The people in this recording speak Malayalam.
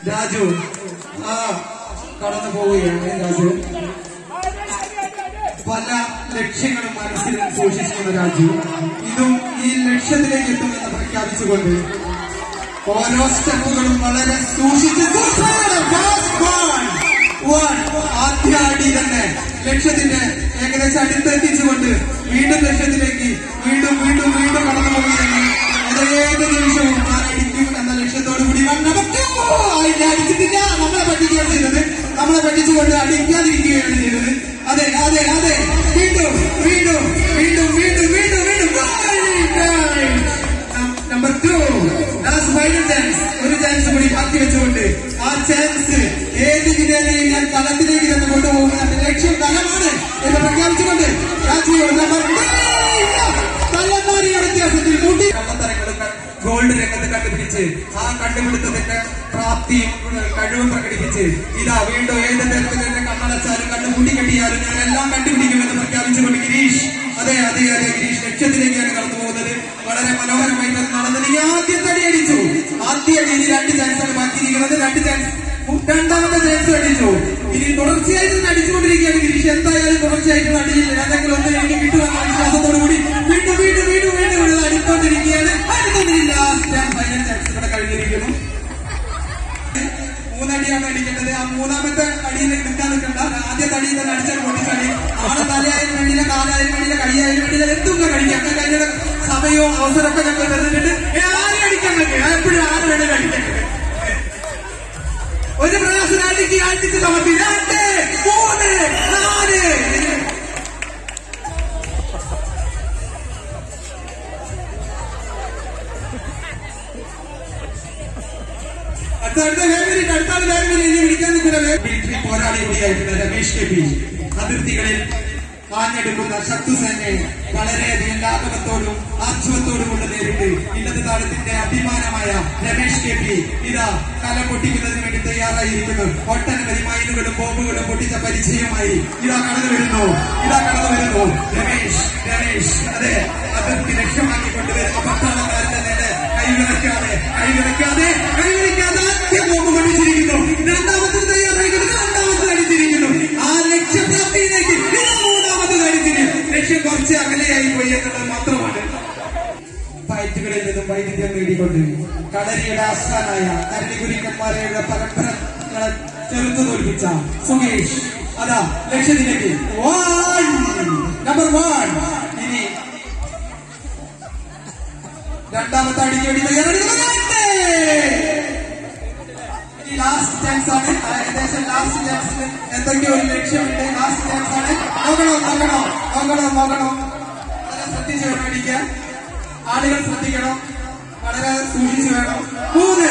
രാജു ആ കടന്നു പോവുകയാണ് രാജു പല ലക്ഷ്യങ്ങളും മനസ്സിൽ സൂക്ഷിക്കുന്ന രാജു ഇതും ഈ ലക്ഷ്യത്തിലേക്ക് എത്തുമെന്ന് പ്രഖ്യാപിച്ചുകൊണ്ട് ഓരോ സ്റ്റെപ്പുകളും വളരെ സൂക്ഷിച്ച് സൂക്ഷിച്ച് fast one, one. ആദ്യ അടി തന്നെ ലക്ഷ്യത്തിന്റെ ഏകദേശം അടുത്തെത്തിച്ചുകൊണ്ട് വീണ്ടും ലക്ഷ്യത്തിലേക്ക് വീണ്ടും വീണ്ടും വീണ്ടും കടന്നു പോവുകയാണ് ഏത് നിമിഷവും ഞാൻ അടിക്കും എന്ന ലക്ഷ്യത്തോടു കൂടി നമുക്ക് അടിച്ചിട്ടില്ല നമ്മളെ പറ്റിക്കുകയാണ് ചെയ്തത് നമ്മളെ പറ്റിച്ചുകൊണ്ട് അടിക്കാതിരിക്കുകയാണ് ചെയ്തത് അതെ അതെ അതെ വീണ്ടും വീണ്ടും വീണ്ടും വീണ്ടും വീണ്ടും വീണ്ടും number two last final chance ഒരു ചാൻസ് കൂടി ബാക്കി വെച്ചുകൊണ്ട് ആ ചാൻസ് ഏത് വിധേനയും ഞാൻ കളത്തിലേക്ക് തന്നെ കൊണ്ടുപോകുന്ന എന്റെ ലക്ഷ്യം കലമാണ് എന്ന് പ്രഖ്യാപിച്ചുകൊണ്ട് രാജ്യയോട് നമ്പർ തലമാരിയ വ്യത്യാസത്തിൽ കൂട്ടി കള്ളത്തരങ്ങളും ഗോൾഡ് രംഗത്ത് കണ്ടുപിടിച്ച് ആ കണ്ടുപിടുത്തത്തിന്റെ പ്രാപ്തിയും ഏഹ്, കഴിവും പ്രകടിപ്പിച്ച് ഇതാ വീണ്ടും ഏത് തരത്തിൽ എന്നെ കണ്ണടച്ചാലും കണ്ണു കൂട്ടിക്കെട്ടിയാലും ഞാൻ എല്ലാം കണ്ടുപിടിക്കുമെന്ന് പ്രഖ്യാപിച്ചുകൊണ്ട് ഗിരീഷ് അതെ അതെ അതെ ഗിരീഷ് ലക്ഷ്യത്തിലേക്കാണ് കടന്നു പോകുന്നത് വളരെ മനോഹരമായിട്ട് അത് നടന്നില്ലെങ്കിൽ ആദ്യത്തെ അടി അടിച്ചു ആദ്യ അടിയിൽ രണ്ട് ചാൻസാണ് ബാക്കിയിരിക്കുന്നത് രണ്ട് ചാൻസ് രണ്ടാമത്തെ ചാൻസ് അടിച്ചു ഇനി തുടർച്ചയായിട്ട് തന്നെ അടിച്ചുകൊണ്ടിരിക്കുകയാണ് ഗിരീഷ് എന്തായാലും തുടർച്ചയായിട്ട് അടിയിൽ ഏതെങ്കിലും ഒന്ന് എനിക്ക് കിട്ടുമെന്ന വിശ്വാസത്തോടു കൂടി വീണ്ടും വീണ്ടും വീണ്ടും വീണ്ടും വീണ്ടും അടിക്കൊണ്ടിരിക്കുകയാണ് അടുത്തതിന് ലാസ്റ്റ് ആൻഡ് ഫൈനൽ ചാൻസ് ഇവിടെ കഴിഞ്ഞിരിക്കുന്നു മൂന്നടിയാണ് അടിക്കേണ്ടത് ആ മൂന്നാമത്തെ അടിയിൽ നിൽക്കാൻ നിൽക്കണ്ട ആദ്യത്തെ അടിയിൽ തന്നെ അടിച്ചാൽ പൊട്ടിച്ചടി ആളെ തലയായാലും വേണ്ടിയില്ല കാലായാലും വേണ്ടിയില്ല കൈയായാലും വേണ്ടിയില്ല എന്തൊക്കെ കഴിക്കാം ഒക്കെ അതിനുള്ള സമയവും അവസരമൊക്കെ ഞങ്ങൾ തരുന്നുണ്ട് ഏ, ആരെ അടിക്കാൻ പറ്റും എപ്പോഴും ആര് വേണമെങ്കിലും അടിക്കാൻ ഒരു പ്രയാസം അടിക്ക് അടിച്ച് സമർത്തി രണ്ട് മൂന്ന് നാല് അടുത്ത അടുത്ത വേഗം അടുത്താണ് വേഗം ഇനി വിളിക്കാൻ നിൽക്കുന്ന മിലിറ്ററി പോരാളി കൂടിയായിട്ടുള്ള രമേഷ് കെ പി അതിർത്തികളിൽ ആഞ്ഞെടുക്കുന്ന ശത്രുസേനയെ വളരെയധികം ലാഘവത്തോടും ആർജവത്തോടും കൊണ്ട് നേരിട്ട് ഇന്നത്തെ താരത്തിന്റെ അഭിമാനമായ രമേഷ് കെ പി ഇതാ കല പൊട്ടിക്കുന്നതിന് വേണ്ടി തയ്യാറായിരിക്കുന്നു ഒട്ടനവധി മൈനുകളും ബോംബുകളും പൊട്ടിച്ച പരിചയമായി ഇതാ കടന്നു വരുന്നു ഇതാ കടന്നു വരുന്നു രമേഷ് രമേഷ് അതെ അതിർത്തി ലക്ഷ്യമാക്കിക്കൊണ്ട് വരുന്ന പട്ടാളക്കാരുടെ നേരെ കൈവിളക്കാതെ കൈവിളക്കാതെ കൈവിളിക്കാതെ ആദ്യ ബോംബ് പൊട്ടിച്ചിരിക്കുന്നു രണ്ടാമത്തെ തയ്യാറായിക്കൊണ്ട് രണ്ടാമത്തെ അടിച്ചിരിക്കുന്നു ആ ലക്ഷ്യപ്രാപ്തിയിലേക്ക് ഇതാ മൂന്നാമത്തെ കാര്യത്തിന് ലക്ഷ്യം കുറച്ച് അകലെയായി പോയി എന്നുള്ളത് മാത്രമാണ് ഫൈറ്റുകളിൽ നിന്നും വൈദ്യുതി നേടിക്കൊണ്ട് കളരിയുടെ ആസ്ഥാനായ കരടികുരിക്കന്മാരുടെ പരമ്പരകളെ ചെറുത്തു തോൽപ്പിച്ച സുകേഷ് അതാ ലക്ഷ്യത്തിലേക്ക് വൺ നമ്പർ വൺ ഇനി രണ്ടാമത്തെ അടിക്ക് വേണ്ടി തയ്യാറെടുക്കുന്നത് ഈ ലാസ്റ്റ് ചാൻസ് ആണ് ഏകദേശം ലാസ്റ്റ് ചാൻസിൽ എന്തൊക്കെയോ ഒരു ലക്ഷ്യമുണ്ട് ലാസ്റ്റ് ചാൻസ് ആണ് നോക്കണം നോക്കണം നോക്കണം നോക്കണം വളരെ ശ്രദ്ധിച്ച് വേണം അടിക്കാൻ ആളുകൾ ശ്രദ്ധിക്കണം വളരെ സൂക്ഷിച്ചു വേണം മൂന്ന്